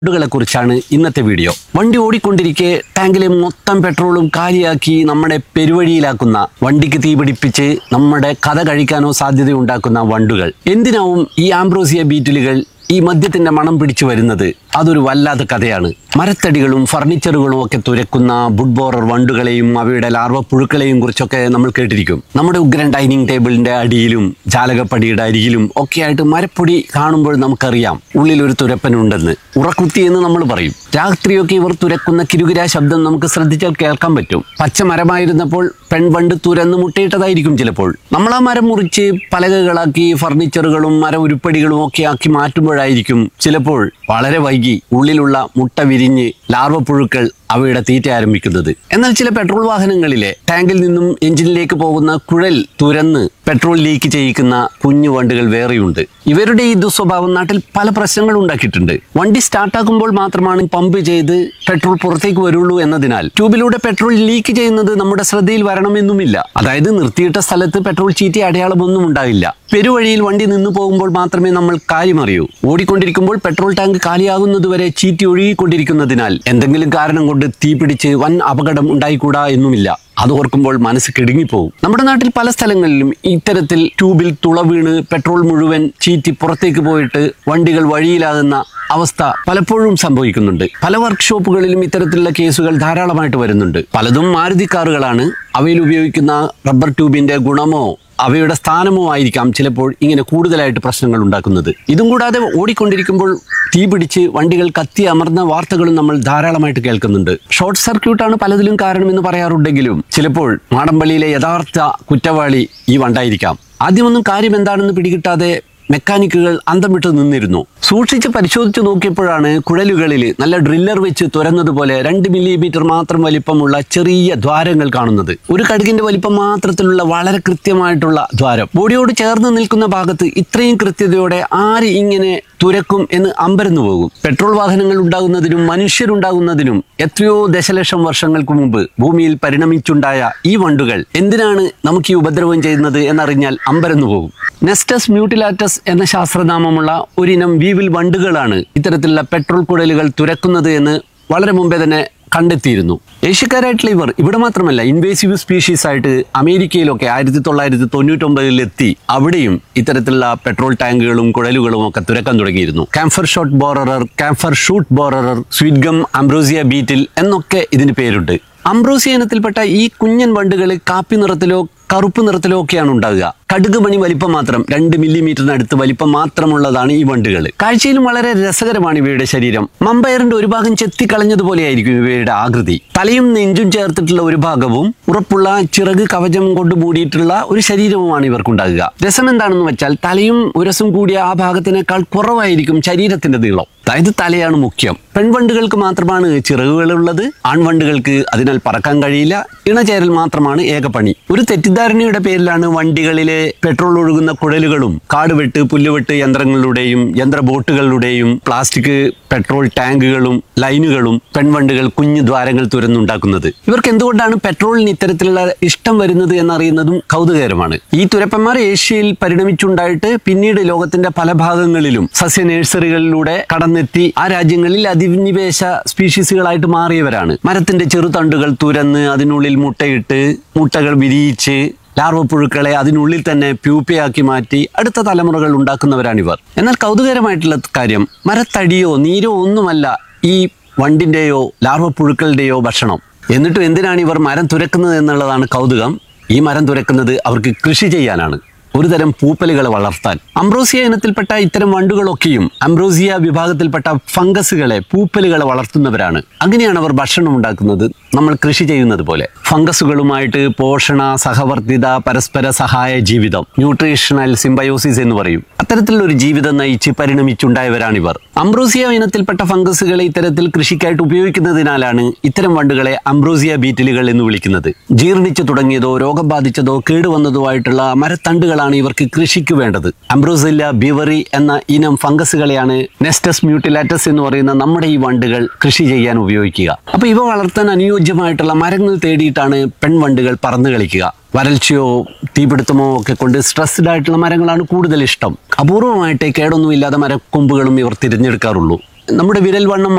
ുകളെ കുറിച്ചാണ് ഇന്നത്തെ വീഡിയോ വണ്ടി ഓടിക്കൊണ്ടിരിക്കെ ടാങ്കിലെ മൊത്തം പെട്രോളും കാലിയാക്കി നമ്മുടെ പെരുവഴിയിലാക്കുന്ന വണ്ടിക്ക് തീപിടിപ്പിച്ച് നമ്മുടെ കഥ കഴിക്കാനോ സാധ്യതയുണ്ടാക്കുന്ന വണ്ടുകൾ എന്തിനാവും ഈ ആംബ്രോസിയ ബീറ്റിലുകൾ ഈ മദ്യത്തിന്റെ മണം പിടിച്ചു വരുന്നത് അതൊരു വല്ലാത്ത കഥയാണ് മരത്തടികളും ഫർണിച്ചറുകളും ഒക്കെ തുരക്കുന്ന ബുഡ് ബോറർ വണ്ടുകളെയും അവയുടെ ലാർവ പുഴുക്കളെയും കുറിച്ചൊക്കെ നമ്മൾ കേട്ടിരിക്കും നമ്മുടെ ഉഗ്രൻ ഡൈനിങ് ടേബിളിന്റെ അടിയിലും ജാലകപ്പടിയുടെ അരികിലും ഒക്കെ ആയിട്ട് മരപ്പൊടി കാണുമ്പോൾ നമുക്കറിയാം ഉള്ളിൽ ഒരു തുരപ്പനുണ്ടെന്ന് ഉറക്കുത്തി എന്ന് നമ്മൾ പറയും രാത്രിയൊക്കെ ഇവർ തുരക്കുന്ന കിരുകിരാ ശബ്ദം നമുക്ക് ശ്രദ്ധിച്ചാൽ കേൾക്കാൻ പറ്റും പച്ച മരമായിരുന്നപ്പോൾ പെൺവണ്ട് തുരന്ന് മുട്ടയിട്ടതായിരിക്കും ചിലപ്പോൾ നമ്മൾ ആ മരം മുറിച്ച് പലകകളാക്കി ഫർണിച്ചറുകളും മര ഉരുപ്പടികളും ഒക്കെ ആക്കി മാറ്റുമ്പോഴായിരിക്കും ചിലപ്പോൾ വളരെ വൈകി ഉള്ളിലുള്ള മുട്ട വിരിഞ്ഞ് ലാർവ പുഴുക്കൾ അവയുടെ തീറ്റ ആരംഭിക്കുന്നത് എന്നാൽ ചില പെട്രോൾ വാഹനങ്ങളിലെ ടാങ്കിൽ നിന്നും എഞ്ചിനിലേക്ക് പോകുന്ന കുഴൽ തുരന്ന് പെട്രോൾ ലീക്ക് ചെയ്യിക്കുന്ന കുഞ്ഞു വണ്ടുകൾ വേറെയുണ്ട് ഇവരുടെ ഈ ദുസ്വഭാവം നാട്ടിൽ പല പ്രശ്നങ്ങൾ ഉണ്ടാക്കിയിട്ടുണ്ട് വണ്ടി സ്റ്റാർട്ടാക്കുമ്പോൾ മാത്രമാണ് പമ്പ് ചെയ്ത് പെട്രോൾ പുറത്തേക്ക് വരുള്ളൂ എന്നതിനാൽ ട്യൂബിലൂടെ പെട്രോൾ ലീക്ക് ചെയ്യുന്നത് നമ്മുടെ ശ്രദ്ധയിൽ വരണമെന്നുമില്ല അതായത് നിർത്തിയിട്ട സ്ഥലത്ത് പെട്രോൾ ചീറ്റി അടയാളമൊന്നും ഉണ്ടാവില്ല പെരുവഴിയിൽ വണ്ടി നിന്നു പോകുമ്പോൾ മാത്രമേ നമ്മൾ കാര്യമറിയൂ ഓടിക്കൊണ്ടിരിക്കുമ്പോൾ പെട്രോൾ ടാങ്ക് കാലിയാകുന്നതുവരെ ചീറ്റി ഒഴുകിക്കൊണ്ടിരിക്കുന്നതിനാൽ എന്തെങ്കിലും കാരണം കൊണ്ട് തീപിടിച്ച് വൻ അപകടം ഉണ്ടായിക്കൂടാ എന്നുമില്ല അത് ഓർക്കുമ്പോൾ മനസ്സ് കിടുങ്ങിപ്പോവും നമ്മുടെ നാട്ടിൽ പല സ്ഥലങ്ങളിലും ഇത്തരത്തിൽ ട്യൂബിൽ തുള വീണ് പെട്രോൾ മുഴുവൻ ചീറ്റി പുറത്തേക്ക് പോയിട്ട് വണ്ടികൾ വഴിയിലാകുന്ന അവസ്ഥ പലപ്പോഴും സംഭവിക്കുന്നുണ്ട് പല വർക്ക്ഷോപ്പുകളിലും ഇത്തരത്തിലുള്ള കേസുകൾ ധാരാളമായിട്ട് വരുന്നുണ്ട് പലതും മാരുതി കാറുകളാണ് അവയിൽ ഉപയോഗിക്കുന്ന റബ്ബർ ട്യൂബിന്റെ ഗുണമോ അവയുടെ സ്ഥാനമോ ആയിരിക്കാം ചിലപ്പോൾ ഇങ്ങനെ കൂടുതലായിട്ട് പ്രശ്നങ്ങൾ ഉണ്ടാക്കുന്നത് ഇതും കൂടാതെ ഓടിക്കൊണ്ടിരിക്കുമ്പോൾ തീ പിടിച്ച് വണ്ടികൾ കത്തി അമർന്ന വാർത്തകളും നമ്മൾ ധാരാളമായിട്ട് കേൾക്കുന്നുണ്ട് ഷോർട്ട് സർക്യൂട്ടാണ് പലതിലും കാരണമെന്ന് പറയാറുണ്ടെങ്കിലും ചിലപ്പോൾ മാടമ്പള്ളിയിലെ യഥാർത്ഥ കുറ്റവാളി ഈ വണ്ടായിരിക്കാം ആദ്യമൊന്നും കാര്യം എന്താണെന്ന് പിടികിട്ടാതെ മെക്കാനിക്കുകൾ അന്തം വിട്ട് നിന്നിരുന്നു സൂക്ഷിച്ച് പരിശോധിച്ച് നോക്കിയപ്പോഴാണ് കുഴലുകളിൽ നല്ല ഡ്രില്ലർ വെച്ച് തുരന്നതുപോലെ രണ്ട് മില്ലിമീറ്റർ മാത്രം വലിപ്പമുള്ള ചെറിയ ദ്വാരങ്ങൾ കാണുന്നത് ഒരു കടുകിന്റെ വലിപ്പം മാത്രത്തിലുള്ള വളരെ കൃത്യമായിട്ടുള്ള ദ്വാരം ബോഡിയോട് ചേർന്ന് നിൽക്കുന്ന ഭാഗത്ത് ഇത്രയും കൃത്യതയോടെ ആര് ഇങ്ങനെ തുരക്കും എന്ന് അമ്പരന്നു പോകും പെട്രോൾ വാഹനങ്ങൾ ഉണ്ടാകുന്നതിനും മനുഷ്യരുണ്ടാകുന്നതിനും എത്രയോ ദശലക്ഷം വർഷങ്ങൾക്ക് മുമ്പ് ഭൂമിയിൽ പരിണമിച്ചുണ്ടായ ഈ വണ്ടുകൾ എന്തിനാണ് നമുക്ക് ഈ ഉപദ്രവം ചെയ്യുന്നത് എന്നറിഞ്ഞാൽ അമ്പരന്നു പോകും നെസ്റ്റസ് മ്യൂട്ടിലാറ്റസ് എന്ന ശാസ്ത്രനാമമുള്ള ഒരിനം വീവിൽ വണ്ടുകളാണ് ഇത്തരത്തിലുള്ള പെട്രോൾ കുഴലുകൾ തുരക്കുന്നത് എന്ന് വളരെ മുമ്പേ തന്നെ കണ്ടെത്തിയിരുന്നു ഏഷ്യക്കാരായിട്ടുള്ള ഇവർ ഇവിടെ മാത്രമല്ല ഇൻവേസീവ് സ്പീഷീസ് ആയിട്ട് അമേരിക്കയിലൊക്കെ ആയിരത്തി തൊള്ളായിരത്തി തൊണ്ണൂറ്റൊമ്പതിൽ എത്തി അവിടെയും ഇത്തരത്തിലുള്ള പെട്രോൾ ടാങ്കുകളും കുഴലുകളും ഒക്കെ തുരക്കാൻ തുടങ്ങിയിരുന്നു camphor shot borer camphor shoot borer sweetgum ambrosia beetle എന്നൊക്കെ ഇതിന് പേരുണ്ട് അംബ്രോസിയ ഇനത്തിൽപ്പെട്ട ഈ കുഞ്ഞൻ വണ്ടുകൾ കാപ്പി നിറത്തിലോ കറുപ്പ് നിറത്തിലോ ഒക്കെയാണ് ഉണ്ടാകുക കടുക് മണി വലിപ്പം മാത്രം രണ്ട് മില്ലിമീറ്ററിനടുത്ത് വലിപ്പം മാത്രമുള്ളതാണ് ഈ വണ്ടുകൾ കാഴ്ചയിലും വളരെ രസകരമാണ് ഇവയുടെ ശരീരം മമ്പയറിന്റെ ഒരു ഭാഗം ചെത്തിക്കളഞ്ഞതുപോലെയായിരിക്കും ഇവയുടെ ആകൃതി തലയും നെഞ്ചും ചേർത്തിട്ടുള്ള ഒരു ഭാഗവും ഉറപ്പുള്ള ചിറക് കവചം കൊണ്ട് മൂടിയിട്ടുള്ള ഒരു ശരീരവുമാണ് ഇവർക്കുണ്ടാകുക രസം എന്താണെന്ന് വെച്ചാൽ തലയും ഉരസും കൂടിയ ആ ഭാഗത്തിനേക്കാൾ കുറവായിരിക്കും ശരീരത്തിന്റെ നീളം അതായത് തലയാണ് മുഖ്യം പെൺവണ്ടുകൾക്ക് മാത്രമാണ് ചിറകുകളുള്ളത് ആൺവണ്ടുകൾക്ക് അതിനാൽ പറക്കാൻ കഴിയില്ല ഇണചേരൽ മാത്രമാണ് ഏകപണി ഒരു തെറ്റിദ്ധാരണയുടെ പേരിലാണ് വണ്ടികളിലെ പെട്രോൾ ഒഴുകുന്ന കുഴലുകളും കാടുവെട്ട് പുല്ലുവെട്ട് യന്ത്രങ്ങളുടെയും യന്ത്ര ബോട്ടുകളുടെയും പ്ലാസ്റ്റിക് പെട്രോൾ ടാങ്കുകളും ലൈനുകളും പെൺവണ്ടുകൾ കുഞ്ഞു ദ്വാരങ്ങൾ തുരന്നുണ്ടാക്കുന്നത് ഇവർക്ക് എന്തുകൊണ്ടാണ് പെട്രോളിന് ഇത്തരത്തിലുള്ള ഇഷ്ടം വരുന്നത് എന്നറിയുന്നതും കൗതുകകരമാണ് ഈ തുരപ്പന്മാർ ഏഷ്യയിൽ പരിണമിച്ചുണ്ടായിട്ട് പിന്നീട് ലോകത്തിന്റെ പല ഭാഗങ്ങളിലും സസ്യ നഴ്സറികളിലൂടെ കടന്നെത്തി ആ രാജ്യങ്ങളിൽ അധിനിവേശ സ്പീഷീസുകളായിട്ട് മാറിയവരാണ് മരത്തിന്റെ ചെറുതണ്ടുകൾ തുരന്ന് അതിനുള്ളിൽ മുട്ടയിട്ട് മുട്ടകൾ വിരിയിച്ച് ലാർവ പുഴുക്കളെ അതിനുള്ളിൽ തന്നെ പ്യൂപ്പയാക്കി മാറ്റി അടുത്ത തലമുറകൾ ഉണ്ടാക്കുന്നവരാണിവർ എന്നാൽ കൗതുകരമായിട്ടുള്ള കാര്യം മരത്തടിയോ നീരോ ഒന്നുമല്ല ഈ വണ്ടിന്റെയോ ലാർവ പുഴുക്കളുടെയോ ഭക്ഷണം എന്നിട്ടും എന്തിനാണ് ഇവർ മരം തുരക്കുന്നത് എന്നുള്ളതാണ് കൗതുകം ഈ മരം തുരക്കുന്നത് അവർക്ക് കൃഷി ചെയ്യാനാണ് ഒരുതരം പൂപ്പലുകളെ വളർത്താൻ അംബ്രോസിയ ഇനത്തിൽപ്പെട്ട ഇത്തരം വണ്ടുകളൊക്കെയും അംബ്രോസിയ വിഭാഗത്തിൽപ്പെട്ട ഫംഗസുകളെ പൂപ്പലുകളെ വളർത്തുന്നവരാണ് അങ്ങനെയാണ് അവർ ഭക്ഷണം ഉണ്ടാക്കുന്നത് നമ്മൾ കൃഷി ചെയ്യുന്നത് പോലെ ഫംഗസുകളുമായിട്ട് പോഷണ സഹവർത്തിത പരസ്പര സഹായ ജീവിതം ന്യൂട്രീഷണൽ സിംബയോസിസ് എന്ന് പറയും അത്തരത്തിലുള്ള ഒരു ജീവിതം നയിച്ച് പരിണമിച്ചുണ്ടായവരാണിവർ അംബ്രോസിയ ഇനത്തിൽപ്പെട്ട ഫംഗസുകളെ ഇത്തരത്തിൽ കൃഷിക്കായിട്ട് ഉപയോഗിക്കുന്നതിനാലാണ് ഇത്തരം വണ്ടുകളെ അംബ്രോസിയ ബീറ്റിലുകൾ എന്ന് വിളിക്കുന്നത് ജീർണിച്ചു തുടങ്ങിയതോ രോഗം ബാധിച്ചതോ കേടുവന്നതോ ആയിട്ടുള്ള മരത്തണ്ടുകളാണ് ഇവർക്ക് കൃഷിക്ക് വേണ്ടത് അംബ്രോസില്ല ബിവറി എന്ന ഇനം ഫംഗസുകളെയാണ് നെസ്റ്റസ് മ്യൂട്ടിലാറ്റസ് എന്ന് പറയുന്ന നമ്മുടെ ഈ വണ്ടുകൾ കൃഷി ചെയ്യാൻ ഉപയോഗിക്കുക അപ്പൊ ഇവ വളർത്താൻ അനുയോജ്യമായിട്ടുള്ള മരങ്ങൾ തേടിയിട്ടാണ് പെൺവണ്ടുകൾ പറന്നു കളിക്കുക വരൾച്ചയോ തീപിടുത്തമോ ഒക്കെ കൊണ്ട് സ്ട്രെസ്ഡ് ആയിട്ടുള്ള മരങ്ങളാണ് കൂടുതൽ ഇഷ്ടം അപൂർവമായിട്ട് കേടൊന്നുമില്ലാത്ത മരക്കൊമ്പുകളും ഇവർ തിരഞ്ഞെടുക്കാറുള്ളൂ നമ്മുടെ വിരൽ വണ്ണം